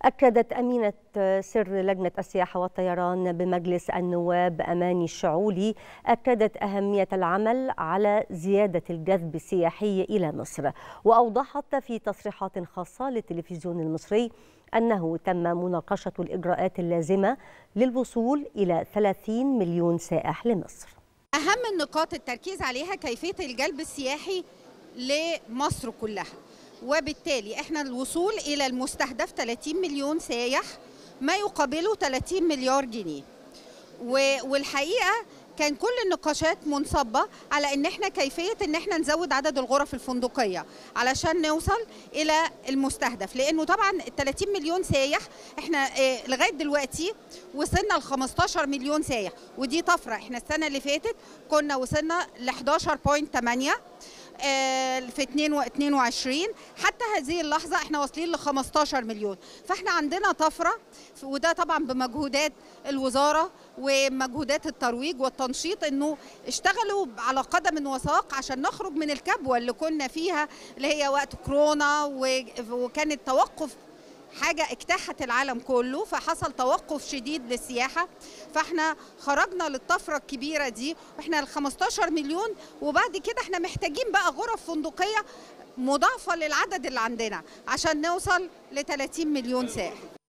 أكدت أمينة سر لجنة السياحة والطيران بمجلس النواب أماني الشعولي أكدت أهمية العمل على زيادة الجذب السياحي إلى مصر وأوضحت في تصريحات خاصة للتلفزيون المصري أنه تم مناقشة الإجراءات اللازمة للوصول إلى 30 مليون سائح لمصر أهم النقاط التركيز عليها كيفية الجلب السياحي لمصر كلها وبالتالي احنا الوصول الى المستهدف 30 مليون سايح ما يقابله 30 مليار جنيه والحقيقه كان كل النقاشات منصبه على ان احنا كيفيه ان احنا نزود عدد الغرف الفندقيه علشان نوصل الى المستهدف لانه طبعا ال 30 مليون سايح احنا اه لغايه دلوقتي وصلنا ل 15 مليون سايح ودي طفره احنا السنه اللي فاتت كنا وصلنا ل 11.8 في 22 حتى هذه اللحظة احنا واصلين ل 15 مليون فاحنا عندنا طفرة وده طبعا بمجهودات الوزارة ومجهودات الترويج والتنشيط انه اشتغلوا على قدم وساق عشان نخرج من الكبوة اللي كنا فيها اللي هي وقت كورونا وكان التوقف حاجة اجتاحت العالم كله فحصل توقف شديد للسياحة فاحنا خرجنا للطفرة الكبيرة دي واحنا ال 15 مليون وبعد كده احنا محتاجين بقى غرف فندقية مضافة للعدد اللي عندنا عشان نوصل ل 30 مليون سائح